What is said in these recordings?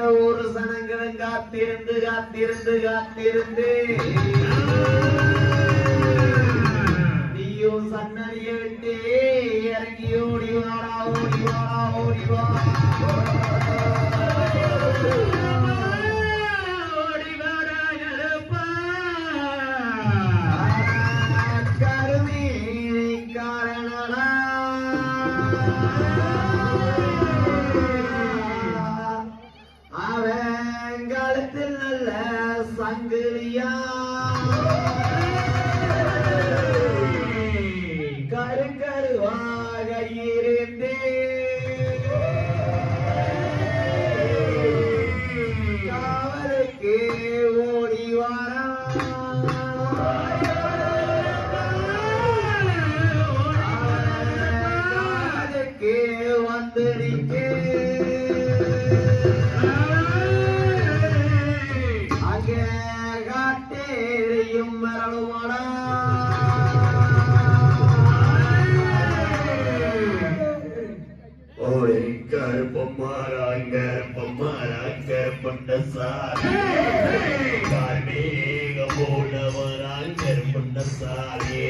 இந்த ஒரு சனங்களும் காத்திருந்து காத்திருந்து காத்திருந்து நீயும் சன்னதிய விட்டு இறங்கி ஓடி வாடா ஓடி வாடா ஓடி வா ஓடி வாடா கருப்பா. கருமி காரணடா அவன் கழுத்தில் நல்ல சங்கிலியா கருங்கருவாக இருந்தே காவலுக்கு ஓடி வாராதுக்கு வந்து நிற்கே அங்கே காட்டேரியும் மரணுமாடா ஓய் கருப்பம்மாராங்க பொம்மாராங்க பொன்னசாரி கார்மேக போல வராங்க பொன்னசாரி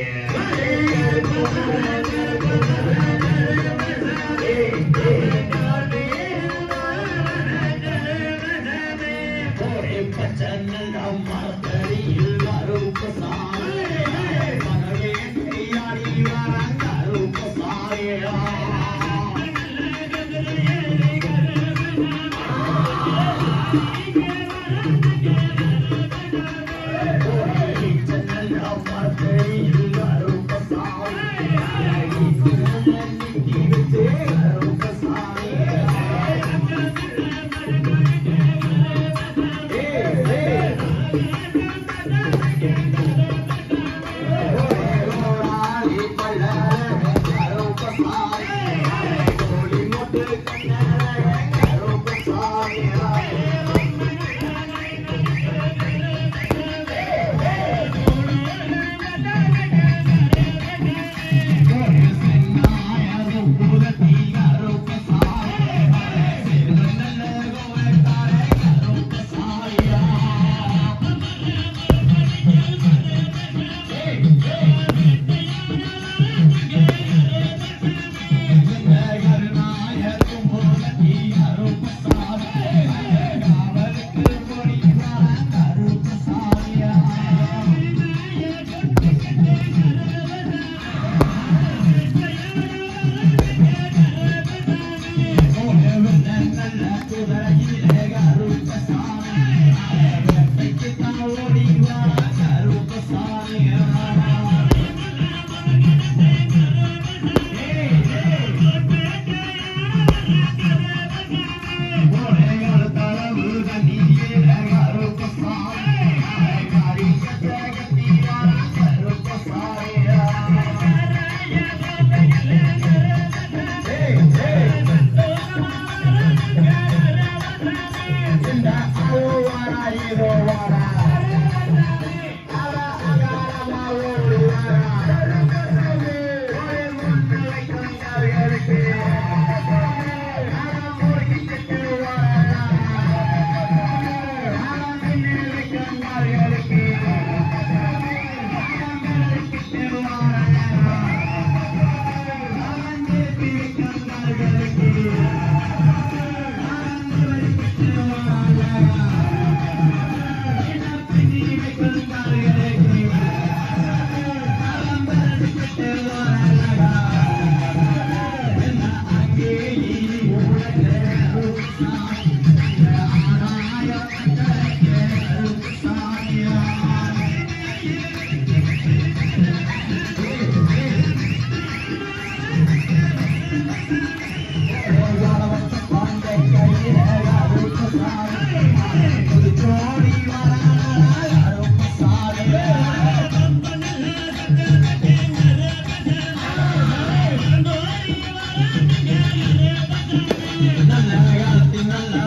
நல்ல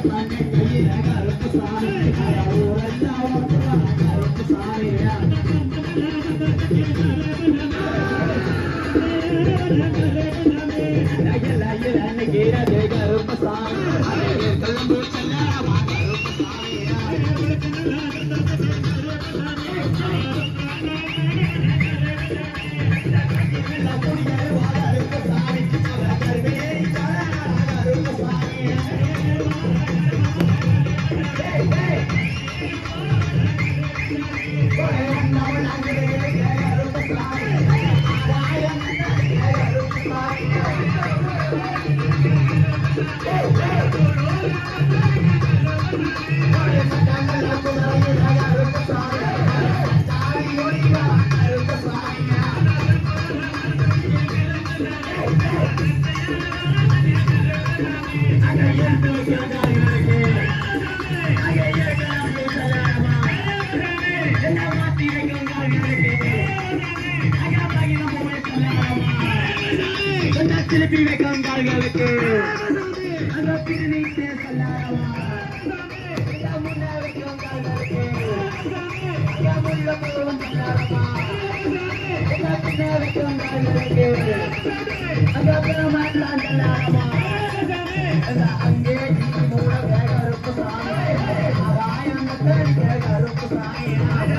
திருப்பி வைக்கும் கால்களுக்கு அந்த திருநீட்டே சொல்லாமா முன்ன வைக்கும் கால்களுக்கு அந்த முள்ள போகும் சொல்லாமா அந்த பின்ன வைக்கும் கால்களுக்கு அந்த பிரமாண்டம் சொல்லாமா அந்த அங்கே மூட வேக இருப்பு சாமி அவாயம் வேக இருப்பு சாமி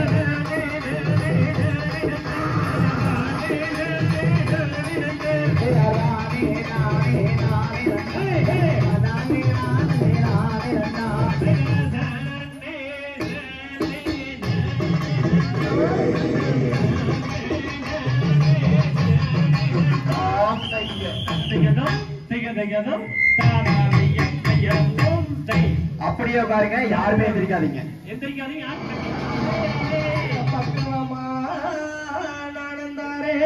அப்படியே பாருங்க யாருமே எந்திரிக்காதீங்க பக்குவமா நடந்தாரே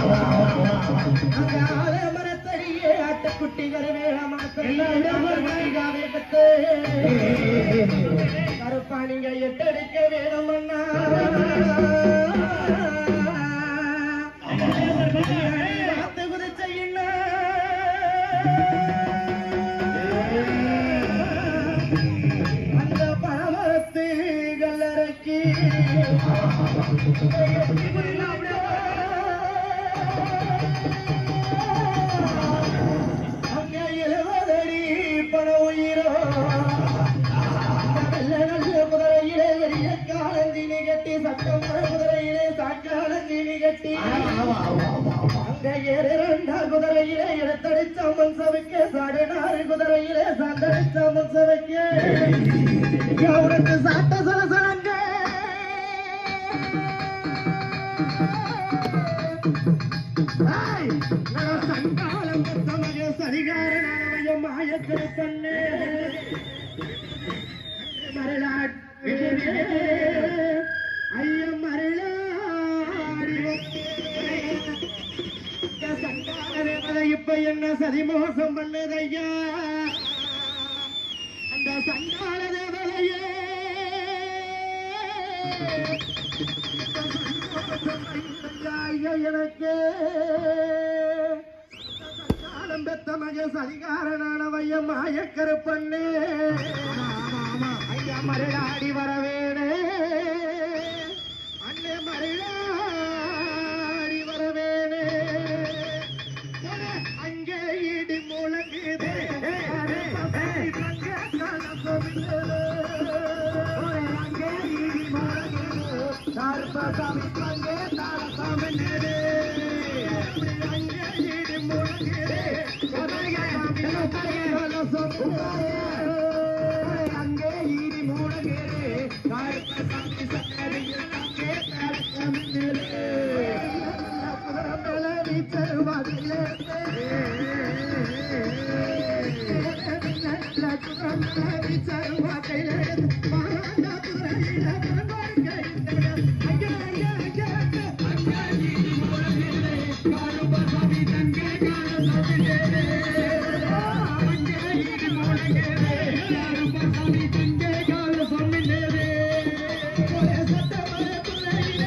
அங்கால மரத்தடியே ஆட்டுக்குட்டிகள் வேகமாக்கத்து கருப்பாணிங்க எட்டடிக்க வேணுமண்ணா பார்த்து குதிச்ச அந்த பழமரத்து கல்லறைக்கு அங்கே எழுவதடி பண உயிரோ நல்ல நல்ல குதிரையிலே பெரிய காலந்தினி கட்டி சட்டம் குதிரையிலே சாக்காலந்தினி கட்டி அங்க இரண்டா குதிரையிலே எடுத்தடிச்ச மன்சவைக்கு சாடினாறு குதிரையிலே சாந்தடிச்ச மன்சவைக்கு அவனுக்கு சாட்ட சலசலங்க சங்காலம் சமய சரிகாரனாய மாயக்கரு பண்ணே மரளாட் ஐய மரளாடி சங்காரவேமலை இப்ப என்ன சதிமோசம் பண்ணது ஐயா அந்த சங்கார தேவதையே எனக்கு சங்காரம் பெத்த மக சரிகாரனானவைய மாயக்கருப்பண்ணே ஐயா மருளாடி வரவேணே அண்ணே மருளாடி வரவேணே அங்கே இடி முழங்குதே அங்கே இடி முழங்குதே சர்வசாமி பங்கே தாரசாமினே அங்கே இடி முழங்குதே அங்கே ஈடி மூடகேரே சர்வசாமி சக்கரையே அங்கே தாரசாமினே புறமலவி தருவதில்லை புறமலவி தருவதில்லை மாறா புறையில புறமொழிகை ஐயா ஐயா ஐயா ஐயா காருபசாமி தங்கே காரசாமினே அங்கே ஈடி மூடகேரே காருபசாமி தங்கே காரசாமினே ஒரே சட்டமர புறையிலே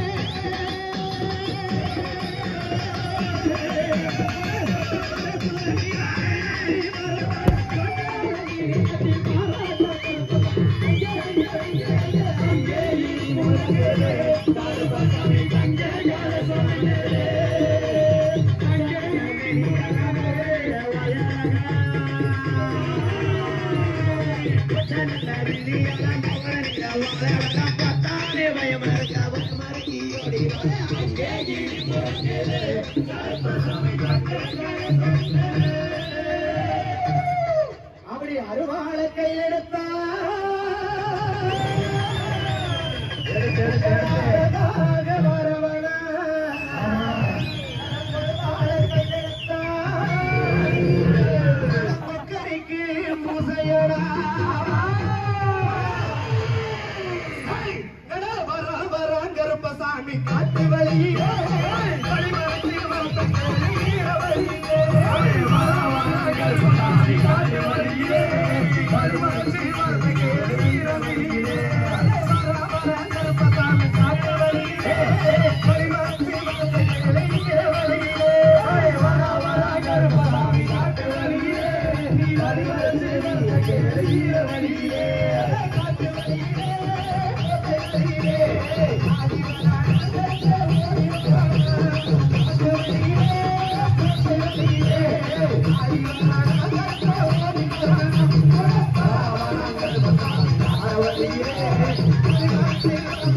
அப்படி அருவாள கையெடுத்தா வரவன மக்களுக்கு பூசையடா எடா வர வர கருப்பசாமி காட்டு வழி வழிமறைத்து வந்த கேளீர வழியே. வர வர கருப்பசாமி காட்டு வழியே. வழிமறைத்து வந்த கேளீர வழியே. வர வர கருப்பசாமி காட்டு வழியே. வழிமறைத்து வந்த கேளீர வழியே. வர வர கருப்பசாமி காட்டு வழியே. வழிமறைத்து வந்த கேளீர வழியே. காட்டு வழியே